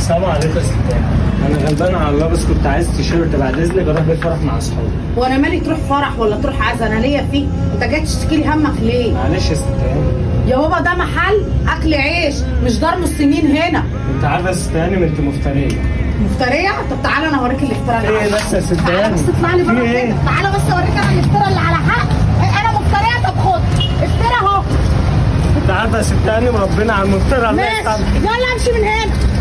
السلام عليكم يا ستات انا غلبان على الله بس كنت عايز تيشيرت بعد اذنك اروح بيه الفرح مع اصحابي وانا مالي تروح فرح ولا تروح عزا انا ليا فيه انت جاي تشتكي لي همك ليه معلش يا ستات يا بابا ده محل اكل عيش مش دار مسلمين هنا انت عارفه يا ستاني ما انت مفتريه مفتريه طب تعالى انا اوريك الافتراء اللي ايه على بس يا تعالى ستاني بس اطلع لي في بره ايه كده تعالى بس اوريك انا الافتراء اللي على حق انا مفتريه طب خد افترى اهو انت عارفه يا ستاني وربنا على المفترى الله ماشي يسامحك يلا امشي من هنا